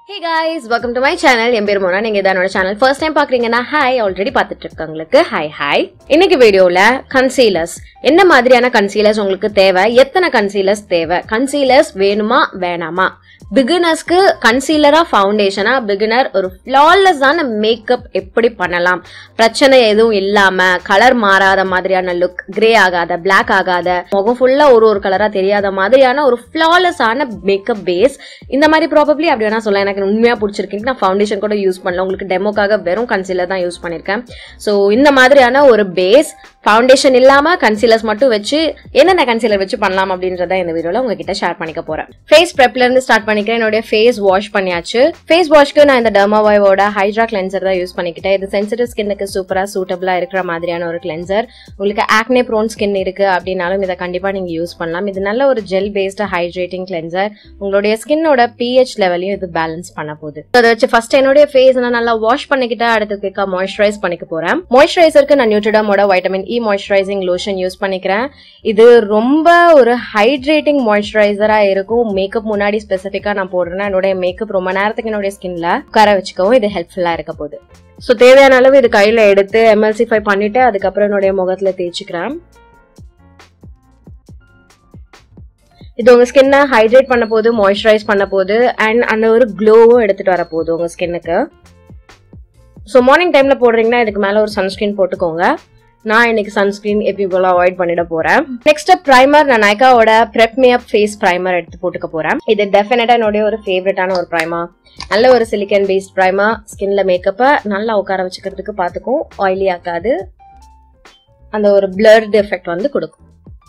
hey guys welcome to my channel என் பேர் மோனா நீங்க இதான் என்னோட சேனல் ஃபர்ஸ்ட் டைம் பாக்குறீங்கன்னா ஹாய் ஆல்ரெடி பார்த்துட்டு இருக்கவங்களுக்கு ஹாய் ஹாய் இன்னைக்கு வீடியோல கன்சீலர்ஸ் என்ன மாதிரியான கன்சீலர்ஸ் உங்களுக்கு தேவை எத்தனை கன்சீலர்ஸ் தேவை கன்சீலர்ஸ் வேணுமா வேணாமா பிகினர்ஸ்க்கு கன்சீலரா ஃபவுண்டேஷனா பிகினர் ஒரு ஃபிளாலெஸ்ஸான மேக்கப் எப்படி பண்ணலாம் பிரச்சனை எதுவும் இல்லாம கலர் மாறாத மாதிரியான லுக் கிரே ஆகாத பிளாக் ஆகாத முகம் ஃபுல்லா ஒரு ஒரு கலரா தெரியாத மாதிரியான ஒரு ஃபிளாலெஸ்ஸான மேக்கப் பேஸ் இந்த மாதிரி ப்ராபப்ளி அப்படி வேணா சொல்ல எனக்கு உண்மையா பிடிச்சிருக்கு நான் ஃபவுண்டேஷன் கூட யூஸ் பண்ணல உங்களுக்கு டெமோக்காக வெறும் கன்சீலர் தான் யூஸ் பண்ணிருக்கேன் ஸோ இந்த மாதிரியான ஒரு பேஸ் ஃபவுண்டேஷன் இல்லாம கன்சீலர்ஸ் மட்டும் வச்சு என்னென்ன கன்சீலர் வச்சு பண்ணலாம் அப்படின்றத இந்த வீடியோல உங்ககிட்ட ஷேர் பண்ணிக்க போறேன் ஃபேஸ் ப்ரெப்ல இருந்து ஸ்டார்ட் பண்ணிக்கிறேன் என்னுடைய ஃபேஸ் வாஷ் பண்ணியாச்சு ஃபேஸ் வாஷ்க்கு நான் இந்த டெர்மாவாயோட ஹைட்ரா கிளென்சர் தான் யூஸ் பண்ணிக்கிட்டேன் இது சென்சிட்டிவ் ஸ்கின்னுக்கு சூப்பரா சூட்டபிளா இருக்கிற மாதிரியான ஒரு கிளென்சர் உங்களுக்கு ஆக்னே ப்ரோன் ஸ்கின் இருக்கு அப்படின்னாலும் இதை கண்டிப்பா நீங்க யூஸ் பண்ணலாம் இது நல்ல ஒரு ஜெல் பேஸ்டு ஹைட்ரேட்டிங் கிளென்சர் உங்களுடைய ஸ்கின்னோட பிஹெச் லெவலையும் இது பேலன்ஸ் பண்ண போகுது அதை வச்சு ஃபர்ஸ்ட் என்னுடைய ஃபேஸ் நான் நல்லா வாஷ் பண்ணிக்கிட்டு அடுத்து குயிக்கா மாய்ஸ்சரைஸ் பண்ணிக்க போறேன் மாய்ஸ்சரைசருக்கு நான் நியூட்ரிடமோட vitamin E moisturising lotion use பண்ணிக்கிறேன் இது ரொம்ப ஒரு ஹைட்ரேட்டிங் மாய்ஸ்சரைசரா இருக்கும் மேக்கப் முன்னாடி ஸ்பெசிஃபிக்கா நான் போடுறேன் என்னுடைய மேக்கப் ரொம்ப நேரத்துக்கு என்னுடைய ஸ்கின்ல கர வச்சுக்கவும் இது ஹெல்ப்ஃபுல்லா இருக்க போகுது ஸோ தேவையான அளவு இது கையில எடுத்து எம்எல்சிஃபை பண்ணிட்டு அதுக்கப்புறம் என்னுடைய முகத்துல தேய்ச்சிக்கிறேன் இது உங்க ஸ்கின்னை ஹைட்ரேட் பண்ண போது மாய்ஸ்சரைஸ் பண்ண போது அண்ட் அந்த ஒரு க்ளோவும் எடுத்துட்டு வர போகுது உங்க ஸ்கின்னுக்கு ஸோ மார்னிங் டைம்ல போடுறீங்கன்னா இதுக்கு மேல ஒரு சன்ஸ்கிரீன் போட்டுக்கோங்க நான் இன்னைக்கு சன்ஸ்கிரீன் எப்படி போல அவாய்ட் பண்ணிட போறேன் நெக்ஸ்ட் ப்ரைமர் நான் நைக்காவோட பிரெப் மேப் ஃபேஸ் ப்ரைமர் எடுத்து போட்டுக்க போறேன் இது டெஃபினட்டா என்னுடைய ஒரு ஃபேவரட்டான ஒரு ப்ரைமர் நல்ல ஒரு சிலிக்கன் பேஸ்ட் ப்ரைமர் ஸ்கின்ல மேக்கப்பை நல்லா உட்கார வச்சுக்கிறதுக்கு பார்த்துக்கும் ஆயிலி ஆக்காது அந்த ஒரு பிளர்ட் எஃபெக்ட் வந்து கொடுக்கும்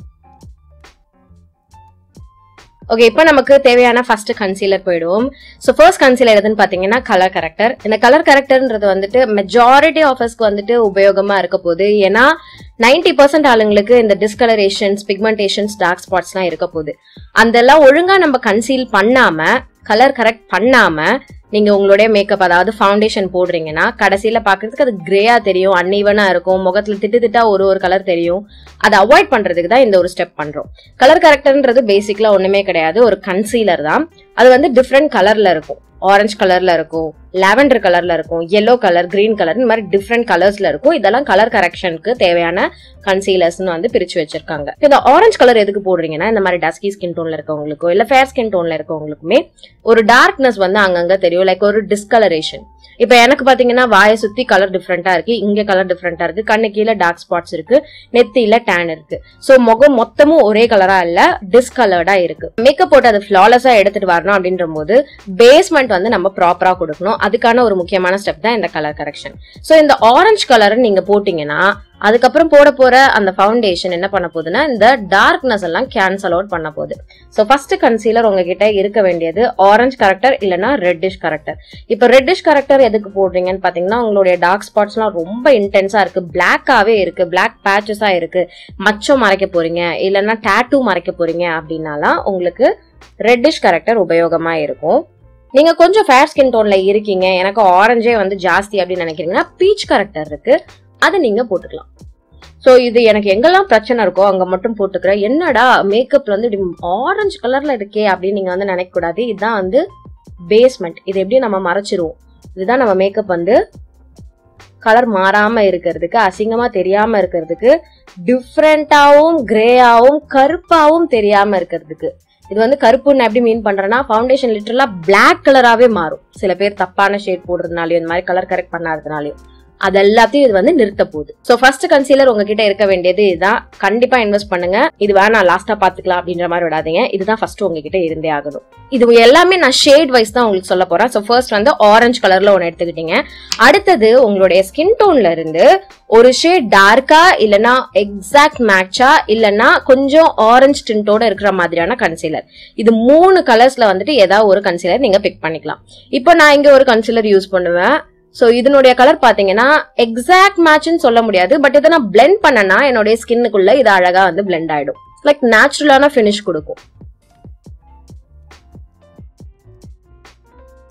ஓகே இப்போ நமக்கு தேவையான ஃபர்ஸ்ட் கன்சீலர் போயிடுவோம் ஸோ ஃபர்ஸ்ட் கன்சீலர் எதுன்னு பார்த்தீங்கன்னா கலர் கரெக்டர் இந்த கலர் கரெக்டர்ன்றது வந்துட்டு மெஜாரிட்டி ஆஃபர்ஸ்க்கு வந்துட்டு உபயோகமா இருக்க போகுது ஏன்னா நைன்டி பர்சன்ட் ஆளுங்களுக்கு இந்த டிஸ்கலரேஷன்ஸ் பிக்மெண்டேஷன்ஸ் டார்க் ஸ்பாட்ஸ்லாம் இருக்க போகுது அதெல்லாம் ஒழுங்கா நம்ம கன்சீல் பண்ணாம கலர் கரெக்ட் பண்ணாம நீங்க உங்களுடைய மேக்கப் அதாவது ஃபவுண்டேஷன் போடுறீங்கன்னா கடைசியில பாக்குறதுக்கு அது கிரேயா தெரியும் அன்இவனா இருக்கும் முகத்துல திட்டு திட்டா ஒரு ஒரு கலர் தெரியும் அதை அவாய்ட் பண்றதுக்கு தான் இந்த ஒரு ஸ்டெப் பண்றோம் கலர் கரெக்டர்ன்றது பேசிக்லா ஒண்ணுமே கிடையாது ஒரு கன்சீலர் தான் அது வந்து டிஃப்ரெண்ட் கலர்ல இருக்கும் ஆரஞ்சு கலர்ல இருக்கும் லாவெண்டர் கலர்ல இருக்கும் எல்லோ கலர் கிரீன் கலர் இந்த மாதிரி டிஃப்ரெண்ட் கலர்ஸ்ல இருக்கும் இதெல்லாம் கலர் கரெக்ஷனுக்கு தேவையான கன்சீலர்ஸ்னு வந்து பிரிச்சு வச்சிருக்காங்க இந்த ஆரஞ்சு கலர் எதுக்கு போடுறீங்கன்னா இந்த மாதிரி டஸ்கி ஸ்கின் டோன்ல இருக்கவங்களுக்கோ இல்ல ஃபேர் ஸ்கின் டோன்ல இருக்கவங்களுக்குமே ஒரு டார்க்னஸ் வந்து அங்கங்க தெரியும் லைக் ஒரு டிஸ்கலரேஷன் இப்ப எனக்கு பாத்தீங்கன்னா வாயை சுத்தி கலர் டிஃப்ரெண்டா இருக்கு இங்க கலர் டிஃப்ரெண்டா இருக்கு கண்ணு கீழே டார்க் ஸ்பாட்ஸ் இருக்கு நெத்தியில டேன் இருக்கு சோ முகம் மொத்தமும் ஒரே கலரா இல்ல டிஸ்கலர்டா இருக்கு மேக்கப் போட்டு அது ஃபிளாலஸா எடுத்துட்டு வரணும் அப்படின்ற போது பேஸ்மெண்ட் வந்து நம்ம ப்ராப்பரா கொடுக்கணும் அதுக்கான ஒரு முக்கியமான ஸ்டெப் தான் இந்த கலர் கரெக்ஷன் சோ இந்த ஆரஞ்சு கலர் நீங்க போட்டீங்கன்னா அதுக்கப்புறம் போட போற அந்த ஃபவுண்டேஷன் என்ன பண்ண போகுதுன்னா இந்த டார்க்னஸ் எல்லாம் கேன்சல் அவுட் பண்ண போகுது ஸோ ஃபர்ஸ்ட் கன்சீலர் உங்ககிட்ட இருக்க வேண்டியது ஆரஞ்சு கரெக்டர் இல்லைன்னா ரெட்டிஷ் கரெக்டர் இப்போ ரெட்டிஷ் கரெக்டர் எதுக்கு போடுறீங்கன்னு பார்த்தீங்கன்னா உங்களுடைய டார்க் ஸ்பாட்ஸ்லாம் ரொம்ப இன்டென்ஸா இருக்கு பிளாக்காவே இருக்கு பிளாக் பேச்சஸா இருக்கு மச்சம் மறைக்க போறீங்க இல்லைன்னா டேட்டூ மறைக்க போறீங்க அப்படின்னாலாம் உங்களுக்கு ரெட்டிஷ் கரெக்டர் உபயோகமா இருக்கும் நீங்க கொஞ்சம் ஃபேர் ஸ்கின் டோன்ல இருக்கீங்க எனக்கு ஆரஞ்சே வந்து ஜாஸ்தி அப்படின்னு நினைக்கிறீங்கன்னா பீச் கரெக்டர் இருக்கு அதை நீங்க போட்டுக்கலாம் ஸோ இது எனக்கு எங்கெல்லாம் பிரச்சனை இருக்கோ அங்க மட்டும் போட்டுக்கிறேன் என்னடா மேக்கப்ல வந்து ஆரஞ்சு கலர்ல இருக்கே அப்படின்னு நீங்க வந்து நினைக்க கூடாது இதுதான் வந்து பேஸ்மெண்ட் இது எப்படி நம்ம மறைச்சிருவோம் இதுதான் நம்ம மேக்கப் வந்து கலர் மாறாம இருக்கிறதுக்கு அசிங்கமா தெரியாம இருக்கிறதுக்கு டிஃப்ரெண்டாவும் கிரேயாவும் கருப்பாவும் தெரியாம இருக்கிறதுக்கு இது வந்து கருப்புன்னு எப்படி மீன் பண்றேன்னா ஃபவுண்டேஷன் லிட்டரலா பிளாக் கலராவே மாறும் சில பேர் தப்பான ஷேட் போடுறதுனாலயும் இந்த மாதிரி கலர் கரெக்ட் பண்ணாததுனாலயும் அது எல்லாத்தையும் இது வந்து நிறுத்த போகுது சோ ஃபர்ஸ்ட் கன்சீலர் உங்ககிட்ட இருக்க வேண்டியது இதுதான் கண்டிப்பா இன்வெஸ்ட் பண்ணுங்க இது வேணாம் லாஸ்டா பாத்துக்கலாம் அப்படின்ற மாதிரி விடாதீங்க இதுதான் ஃபர்ஸ்ட் உங்ககிட்ட இருந்தே ஆகணும் இது எல்லாமே நான் ஷேட் வைஸ் தான் உங்களுக்கு சொல்ல போறேன் ஸோ ஃபர்ஸ்ட் வந்து ஆரஞ்சு கலர்ல ஒன்று எடுத்துக்கிட்டீங்க அடுத்தது உங்களுடைய ஸ்கின் டோன்ல இருந்து ஒரு ஷேட் டார்க்கா இல்லனா எக்ஸாக்ட் மேட்சா இல்லனா கொஞ்சம் ஆரஞ்சு டிண்டோட இருக்கிற மாதிரியான கன்சீலர் இது மூணு கலர்ஸ்ல வந்துட்டு ஏதாவது ஒரு கன்சீலர் நீங்க பிக் பண்ணிக்கலாம் இப்போ நான் இங்க ஒரு கன்சீலர் யூஸ் பண்ணுவேன் ஸோ இதனுடைய கலர் பாத்தீங்கன்னா எக்ஸாக்ட் மேட்ச்னு சொல்ல முடியாது பட் இதை நான் பிளெண்ட் பண்ணனா என்னுடைய ஸ்கின்னுக்குள்ள இது அழகா வந்து பிளெண்ட் ஆயிடும் லைக் நேச்சுரலான ஃபினிஷ் கொடுக்கும்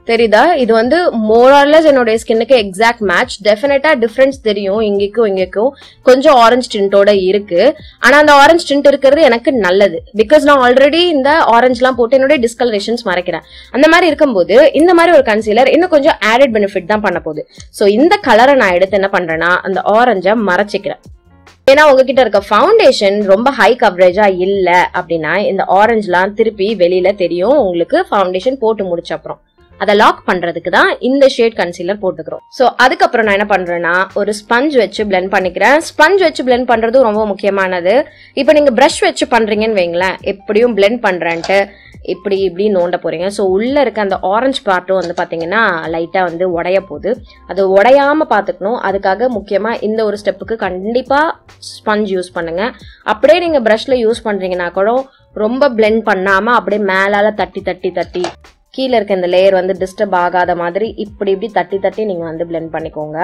தெரியுதா இது வந்து மோரார்லெஸ் என்னுடைய ஸ்கின்னுக்கு எக்ஸாக்ட் மேட்ச் டெஃபினட்டா டிஃபரன்ஸ் தெரியும் இங்கேக்கும் இங்கேக்கும் கொஞ்சம் ஆரஞ்சு டிண்டோட இருக்கு ஆனா அந்த ஆரஞ்சு டிண்ட் இருக்கிறது எனக்கு நல்லது பிகாஸ் நான் ஆல்ரெடி இந்த ஆரஞ்சுலாம் போட்டு என்னுடைய டிஸ்கலரேஷன்ஸ் மறைக்கிறேன் அந்த மாதிரி இருக்கும்போது இந்த மாதிரி ஒரு கன்சீலர் இன்னும் கொஞ்சம் ஆடட் பெனிஃபிட் தான் பண்ண போகுது ஸோ இந்த கலரை நான் எடுத்து என்ன பண்றேன்னா அந்த ஆரஞ்சை மறைச்சிக்கிறேன் ஏன்னா உங்ககிட்ட இருக்க ஃபவுண்டேஷன் ரொம்ப ஹை கவரேஜா இல்ல அப்படின்னா இந்த ஆரஞ்சுலாம் திருப்பி வெளியில தெரியும் உங்களுக்கு ஃபவுண்டேஷன் போட்டு முடிச்ச அப்புறம் அதை லாக் பண்றதுக்கு தான் இந்த ஷேட் கன்சீலர் போட்டுக்கிறோம் ஸோ அதுக்கப்புறம் நான் என்ன பண்றேன்னா ஒரு ஸ்பஞ்ச் வச்சு blend பண்ணிக்கிறேன் ஸ்பஞ்ச் வச்சு blend பண்றதும் ரொம்ப முக்கியமானது இப்போ நீங்க ப்ரஷ் வச்சு பண்றீங்கன்னு வைங்களேன் எப்படியும் blend பண்றேன்ட்டு இப்படி இப்படி நோண்ட போறீங்க ஸோ உள்ள இருக்க அந்த ஆரஞ்சு பார்ட்டும் வந்து பாத்தீங்கன்னா லைட்டா வந்து உடைய போகுது அது உடையாம பாத்துக்கணும் அதுக்காக முக்கியமா இந்த ஒரு ஸ்டெப்புக்கு கண்டிப்பா ஸ்பஞ்ச் யூஸ் பண்ணுங்க அப்படியே நீங்க ப்ரஷ்ல யூஸ் பண்றீங்கன்னா கூட ரொம்ப blend பண்ணாம அப்படியே மேலால தட்டி தட்டி தட்டி கீழே இருக்க இந்த லேயர் வந்து டிஸ்டர்ப் ஆகாத மாதிரி இப்படி இப்படி தட்டி தட்டி நீங்க வந்து blend பண்ணிக்கோங்க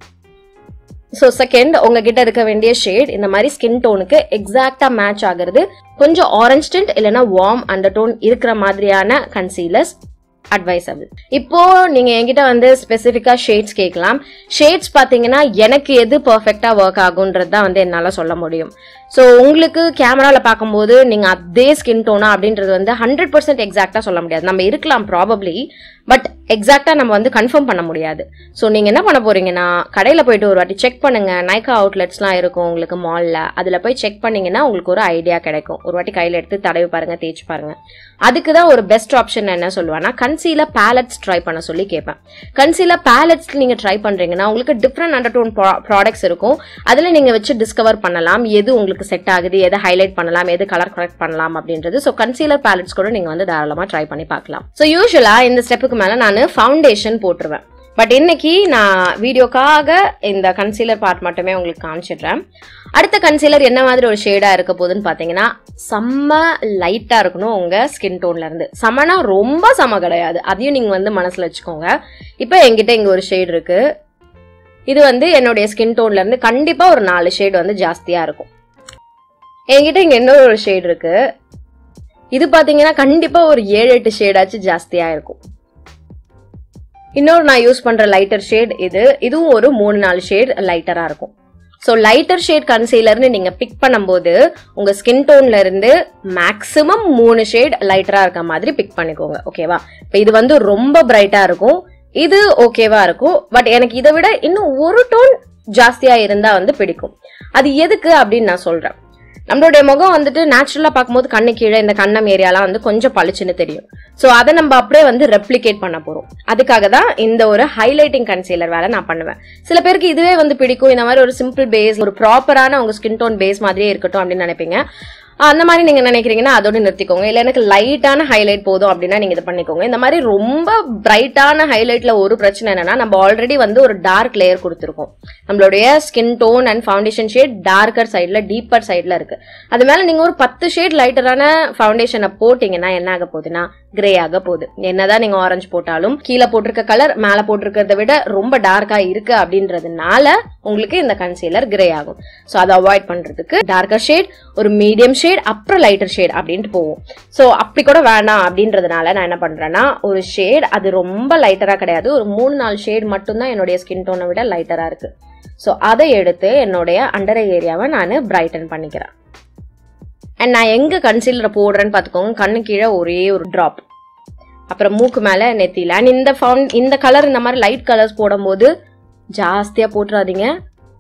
ஸோ செகண்ட் உங்ககிட்ட இருக்க வேண்டிய ஷேட் இந்த மாதிரி ஸ்கின் டோனுக்கு எக்ஸாக்டா மேட்ச் ஆகுறது கொஞ்சம் ஆரஞ்ச் டிண்ட் இல்லைன்னா வார்ம் அண்டர் டோன் இருக்கிற மாதிரியான கன்சீலர்ஸ் அட்வைசபிள் இப்போ நீங்க என்கிட்ட வந்து ஸ்பெசிஃபிக்கா ஷேட்ஸ் கேட்கலாம் ஷேட்ஸ் பாத்தீங்கன்னா எனக்கு எது பர்ஃபெக்டா ஒர்க் ஆகுன்றது தான் வந்து என்னால சொல்ல முடியும் ஸோ உங்களுக்கு கேமரால பார்க்கும்போது நீங்க அதே ஸ்கின் டோனா அப்படின்றது வந்து ஹண்ட்ரட் பர்சன்ட் எக்ஸாக்டா சொல்ல முடியாது நம்ம இருக்கலாம் ப்ராபப்ளி பட் எக்ஸாக்டா நம்ம வந்து கன்ஃபார்ம் பண்ண முடியாது ஸோ நீங்க என்ன பண்ண போறீங்கன்னா கடையில போயிட்டு ஒரு வாட்டி செக் பண்ணுங்க நைக்கா அவுட்லெட்ஸ்லாம் இருக்கும் உங்களுக்கு மால்ல அதுல போய் செக் பண்ணீங்கன்னா உங்களுக்கு ஒரு ஐடியா கிடைக்கும் ஒரு வாட்டி கையில எடுத்து தடவி பாருங்க தேய்ச்சி பாருங்க அதுக்கு தான் ஒரு பெஸ்ட் ஆப்ஷன் என்ன சொல்லுவேன்னா கன்சீலர் பேலட்ஸ் ட்ரை பண்ண சொல்லி கேட்பேன் கன்சீலர் பேலட்ஸ் நீங்க ட்ரை பண்றீங்கன்னா உங்களுக்கு டிஃப்ரெண்ட் அண்டர்டோன் ப்ராடக்ட்ஸ் இருக்கும் அதுல நீங்க வச்சு டிஸ்கவர் பண்ணலாம் எது உங்களுக்கு செட் ஆகுது எதை ஹைலைட் பண்ணலாம் எது கலர் கரெக்ட் பண்ணலாம் அப்படின்றது ஸோ கன்சீலர் பேலட்ஸ் கூட நீங்க வந்து தாராளமா ட்ரை பண்ணி பார்க்கலாம் ஸோ யூஸ்வலா இந்த ஸ்டெப்புக்கு மேல நான் ஃபவுண்டேஷன் போட்டுருவேன் பட் இன்னைக்கு நான் வீடியோக்காக இந்த கன்சீலர் பார்ட் மட்டுமே உங்களுக்கு காமிச்சிடுறேன் அடுத்த கன்சீலர் என்ன மாதிரி ஒரு ஷேடா இருக்க போகுதுன்னு பாத்தீங்கன்னா செம்ம லைட்டா இருக்கணும் உங்க ஸ்கின் டோன்ல இருந்து செம்மனா ரொம்ப செம கிடையாது அதையும் நீங்க வந்து மனசுல வச்சுக்கோங்க இப்போ என்கிட்ட இங்க ஒரு ஷேட் இருக்கு இது வந்து என்னுடைய ஸ்கின் டோன்ல இருந்து கண்டிப்பா ஒரு நாலு ஷேட் வந்து ஜாஸ்தியா இருக்கும் என்கிட்ட இங்க இன்னொரு ஒரு ஷேட் இருக்கு இது பாத்தீங்கன்னா கண்டிப்பா ஒரு ஏழு எட்டு ஷேடாச்சும் ஜாஸ்தியா இருக்கும் இன்னொரு நான் யூஸ் பண்ற லைட்டர் ஷேட் இது இதுவும் ஒரு மூணு நாலு ஷேட் லைட்டரா இருக்கும் ஸோ லைட்டர் ஷேட் கன்சீலர்னு நீங்க பிக் பண்ணும்போது உங்க ஸ்கின் டோன்ல இருந்து மேக்ஸிமம் மூணு ஷேட் லைட்டரா இருக்க மாதிரி பிக் பண்ணிக்கோங்க ஓகேவா இப்போ இது வந்து ரொம்ப பிரைட்டா இருக்கும் இது ஓகேவா இருக்கும் பட் எனக்கு இதை விட இன்னும் ஒரு டோன் ஜாஸ்தியா இருந்தா வந்து பிடிக்கும் அது எதுக்கு அப்படின்னு நான் சொல்றேன் நம்மளுடைய முகம் வந்துட்டு நேச்சுரலா பார்க்கும்போது கண்ணு கீழே இந்த கண்ணம் ஏரியாலாம் வந்து கொஞ்சம் பளிச்சுன்னு தெரியும் ஸோ அதை நம்ம அப்படியே வந்து ரெப்ளிகேட் பண்ண போறோம் அதுக்காக தான் இந்த ஒரு ஹைலைட்டிங் கன்சீலர் வேலை நான் பண்ணுவேன் சில பேருக்கு இதுவே வந்து பிடிக்கும் இந்த மாதிரி ஒரு சிம்பிள் பேஸ் ஒரு ப்ராப்பரான உங்க ஸ்கின் டோன் பேஸ் மாதிரியே இருக்கட்டும் அப்படின்னு நினைப்பீங்க அந்த மாதிரி நீங்க நினைக்கிறீங்கன்னா அதோட நிறுத்திக்கோங்க இல்ல எனக்கு லைட்டான ஹைலைட் போதும் அப்படின்னா நீங்க இது பண்ணிக்கோங்க இந்த மாதிரி ரொம்ப பிரைட்டான ஹைலைட்ல ஒரு பிரச்சனை என்னன்னா நம்ம ஆல்ரெடி வந்து ஒரு டார்க் லேயர் கொடுத்துருக்கோம் நம்மளுடைய skin tone and foundation shade darker சைட்ல டீப்பர் சைட்ல இருக்கு அது மேல நீங்க ஒரு பத்து ஷேட் லைட்டரான ஃபவுண்டேஷனை போட்டீங்கன்னா என்ன ஆக போகுதுன்னா கிரே ஆக போகுது என்னதான் நீங்க ஆரஞ்சு போட்டாலும் கீழே போட்டிருக்க கலர் மேல போட்டிருக்கிறத விட ரொம்ப டார்க்கா இருக்கு அப்படின்றதுனால உங்களுக்கு இந்த கன்சீலர் கிரே ஆகும் ஸோ அதை அவாய்ட் பண்றதுக்கு டார்க்கர் ஷேட் ஒரு மீடியம் ஷேட் அப்புறம் லைட்டர் ஷேட் அப்படின்ட்டு போவோம் ஸோ அப்படி கூட வேணாம் அப்படின்றதுனால நான் என்ன பண்றேன்னா ஒரு ஷேட் அது ரொம்ப லைட்டரா கிடையாது ஒரு மூணு நாலு ஷேட் மட்டும்தான் என்னுடைய ஸ்கின் டோனை விட லைட்டரா இருக்கு ஸோ அதை எடுத்து என்னுடைய அண்டர் ஏரியாவை நான் பிரைட்டன் பண்ணிக்கிறேன் அண்ட் நான் எங்க கன்சீலரை போடுறேன்னு பார்த்துக்கோங்க கண்ணு கீழே ஒரே ஒரு ட்ராப் அப்புறம் மூக்கு மேல நெத்தியில அண்ட் இந்த ஃபவுண்ட் இந்த கலர் இந்த மாதிரி லைட் கலர்ஸ் போடும்போது ஜாஸ்தியா போட்டுறாதீங்க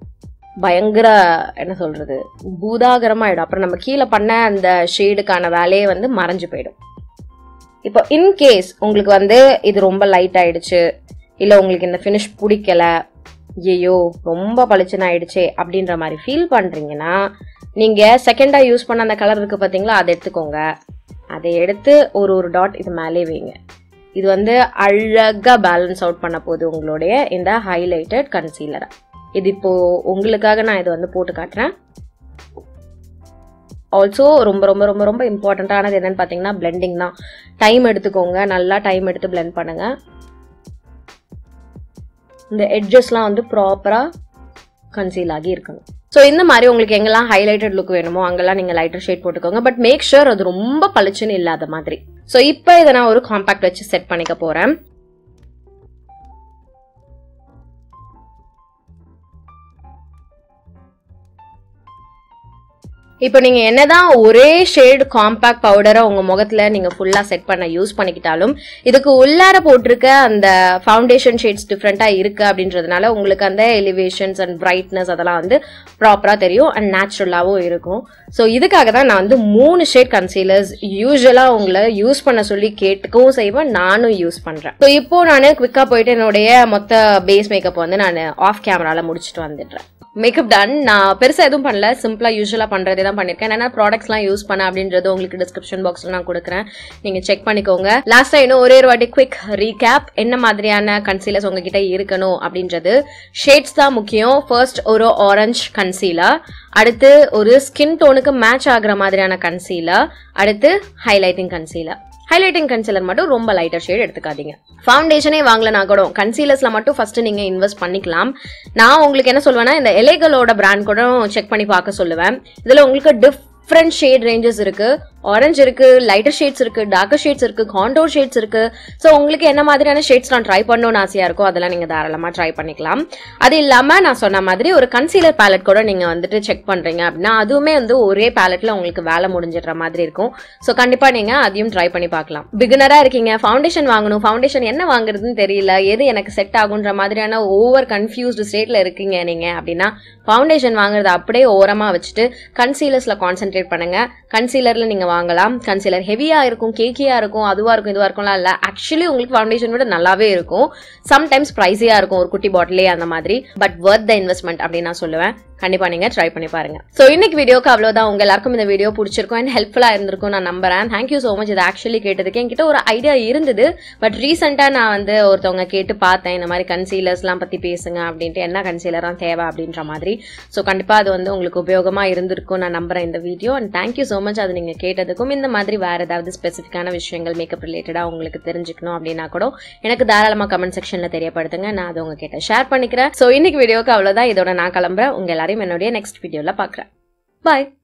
பயங்கர என்ன சொல்றது பூதாகரமாயிடும் அப்புறம் நம்ம கீழே பண்ண அந்த ஷேடுக்கான வேலையே வந்து மறைஞ்சு போயிடும் இப்போ இன்கேஸ் உங்களுக்கு வந்து இது ரொம்ப லைட் ஆயிடுச்சு இல்ல உங்களுக்கு இந்த ஃபினிஷ் பிடிக்கல ஐயோ ரொம்ப பளிச்சுன்னு ஆயிடுச்சே அப்படின்ற மாதிரி ஃபீல் பண்றீங்கன்னா நீங்க செகண்டா யூஸ் பண்ண அந்த கலர் இருக்கு பாத்தீங்களா அதை எடுத்துக்கோங்க அதை எடுத்து ஒரு ஒரு டாட் இது மேலே வைங்க இது வந்து அழகா பேலன்ஸ் அவுட் பண்ண போகுது உங்களுடைய இந்த ஹைலைட்டட் கன்சீலரை இது இப்போ உங்களுக்காக நான் இதை வந்து போட்டு காட்டுறேன் ஆல்சோ ரொம்ப ரொம்ப ரொம்ப ரொம்ப இம்பார்ட்டண்ட்டானது என்னன்னு பார்த்தீங்கன்னா பிளெண்டிங் தான் டைம் எடுத்துக்கோங்க நல்லா டைம் எடுத்து blend பண்ணுங்க இந்த எட்ஜஸ்லாம் வந்து ப்ராப்பராக கன்சீல் ஆகி இருக்கணும் ஸோ இந்த மாதிரி உங்களுக்கு எங்கெல்லாம் ஹைலைட்டட் லுக் வேணுமோ அங்கெல்லாம் நீங்கள் லைட்டர் ஷேட் போட்டுக்கோங்க பட் மேக் ஷூர் அது ரொம்ப பளிச்சுன்னு இல்லாத மாதிரி ஸோ இப்போ இதை நான் ஒரு காம்பாக்ட் வச்சு செட் பண்ணிக்க போகிறேன் இப்போ நீங்க என்னதான் ஒரே ஷேட் காம்பேக்ட் பவுடரை உங்க முகத்துல நீங்க ஃபுல்லா செட் பண்ண யூஸ் பண்ணிக்கிட்டாலும் இதுக்கு உள்ளார போட்டிருக்க அந்த ஃபவுண்டேஷன் ஷேட்ஸ் டிஃப்ரெண்டா இருக்கு அப்படின்றதுனால உங்களுக்கு அந்த எலிவேஷன்ஸ் அண்ட் பிரைட்னஸ் அதெல்லாம் வந்து ப்ராப்பரா தெரியும் அண்ட் நேச்சுரலாவும் இருக்கும் ஸோ இதுக்காக தான் நான் வந்து மூணு ஷேட் கன்சீலர்ஸ் யூஸ்வலா உங்களை யூஸ் பண்ண சொல்லி கேட்டுக்கவும் செய்வேன் நானும் யூஸ் பண்றேன் ஸோ இப்போ நான் குவிக்கா போயிட்டு என்னுடைய மொத்த பேஸ் மேக்கப் வந்து நான் ஆஃப் கேமரால முடிச்சுட்டு வந்துடுறேன் மேக்கப் டன் நான் பெருசா எதுவும் பண்ணல சிம்பிளா யூஸ்வலா பண்றதே தான் பண்ணிருக்கேன் என்ன ப்ராடக்ட்ஸ்லாம் யூஸ் பண்ண அப்படின்றது உங்களுக்கு டிஸ்கிரிப்ஷன் பாக்ஸ்ல நான் கொடுக்குறேன் நீங்க செக் பண்ணிக்கோங்க லாஸ்டா இன்னும் ஒரே ஒரு வாட்டி குவிக் ரீகேப் என்ன மாதிரியான கன்சீலர்ஸ் உங்ககிட்ட இருக்கணும் அப்படின்றது ஷேட்ஸ் தான் முக்கியம் ஃபர்ஸ்ட் ஒரு ஆரஞ்ச் கன்சீலர் அடுத்து ஒரு ஸ்கின் டோனுக்கு மேட்ச் ஆகுற மாதிரியான கன்சீலர் அடுத்து ஹைலைட்டிங் கன்சீலர் ஹைலைட்டிங் கன்சீலர் மட்டும் ரொம்ப லைட்டர் ஷேட் எடுத்துக்காதீங்க ஃபவுண்டேஷனே வாங்கலனா கூட கன்சீலர்ஸ்ல மட்டும் ஃபர்ஸ்ட் நீங்க இன்வெஸ்ட் பண்ணிக்கலாம் நான் உங்களுக்கு என்ன சொல்லுவேன்னா இந்த எலைகளோட பிராண்ட் கூட செக் பண்ணி பார்க்க சொல்லுவேன் இதுல உங்களுக்கு டிஃப்ரெண்ட் ஷேட் ரேஞ்சஸ் இருக்கு ஆரஞ்சு இருக்கு லைட்டர் ஷேட்ஸ் இருக்கு டார்க்கர் ஷேட்ஸ் இருக்கு காண்டோர் ஷேட்ஸ் இருக்கு ஸோ உங்களுக்கு என்ன மாதிரியான ஷேட்ஸ் நான் ட்ரை பண்ணணும்னு ஆசையா இருக்கோ அதெல்லாம் நீங்க தாராளமா ட்ரை பண்ணிக்கலாம் அது இல்லாம நான் சொன்ன மாதிரி ஒரு கன்சீலர் பேலட் கூட நீங்க வந்துட்டு செக் பண்றீங்க அப்படின்னா அதுவுமே வந்து ஒரே பேலட்ல உங்களுக்கு வேலை முடிஞ்சிடுற மாதிரி இருக்கும் ஸோ கண்டிப்பா நீங்க அதையும் ட்ரை பண்ணி பார்க்கலாம் பிகினரா இருக்கீங்க ஃபவுண்டேஷன் வாங்கணும் ஃபவுண்டேஷன் என்ன வாங்குறதுன்னு தெரியல எது எனக்கு செட் ஆகுன்ற மாதிரியான ஓவர் கன்ஃபியூஸ்டு ஸ்டேட்ல இருக்கீங்க நீங்க அப்படின்னா ஃபவுண்டேஷன் வாங்குறத அப்படியே ஓரமா வச்சுட்டு கன்சீலர்ஸ்ல கான்சென்ட்ரேட் பண்ணுங்க கன்சீலர்ல நீங்க வாங்கலாம் கன்சீலர் ஹெவியா இருக்கும் கேக்கியா இருக்கும் அதுவா இருக்கும் இதுவா இருக்கும்லாம் இல்ல ஆக்சுவலி உங்களுக்கு ஃபவுண்டேஷன் விட நல்லாவே இருக்கும் சம்டைம்ஸ் ப்ரைஸியா இருக்கும் ஒரு குட்டி பாட்டிலே அந்த மாதிரி பட் வர்த் த இன்வெஸ்ட்மெண்ட் அப்படின்னு நான் சொல்லுவேன் கண்டிப்பா நீங்க ட்ரை பண்ணி பாருங்க சோ இன்னைக்கு வீடியோக்கு அவ்வளவுதான் உங்க எல்லாருக்கும் இந்த வீடியோ பிடிச்சிருக்கும் அண்ட் ஹெல்ப்ஃபுல்லா இருந்திருக்கும் நான் நம்புறேன் தேங்க்யூ சோ மச் இது ஆக்சுவலி கேட்டதுக்கு என்கிட்ட ஒரு ஐடியா இருந்தது பட் ரீசெண்டா நான் வந்து ஒருத்தவங்க கேட்டு பார்த்தேன் இந்த மாதிரி கன்சீலர்ஸ்லாம் பத்தி பேசுங்க அப்படின்ட்டு என்ன கன்சீலராக தேவை அப்படின்ற மாதிரி ஸோ கண்டிப்பா அது வந்து உங்களுக்கு உபயோகமா இருந்திருக்கும் நான் நம்புறேன் இந்த video and thank you so much அது நீங்க கேட்டதுக்கும் இந்த மாதிரி வேற ஏதாவது ஸ்பெசிஃபிக்கான விஷயங்கள் மேக்கப் ரிலேட்டடா உங்களுக்கு தெரிஞ்சுக்கணும் அப்படின்னா கூட எனக்கு தாராளமா கமெண்ட் செக்ஷன்ல தெரியப்படுத்துங்க நான் அதை உங்ககிட்ட ஷேர் பண்ணிக்கிறேன் ஸோ இன்னைக்கு வீடியோக்கு அவ்வளவுதான் இதோட நான் கிளம்புறேன் உங்க எல்லாரையும் என்னுடைய நெக்ஸ்ட் வீடியோல பாக்குறேன் பாய்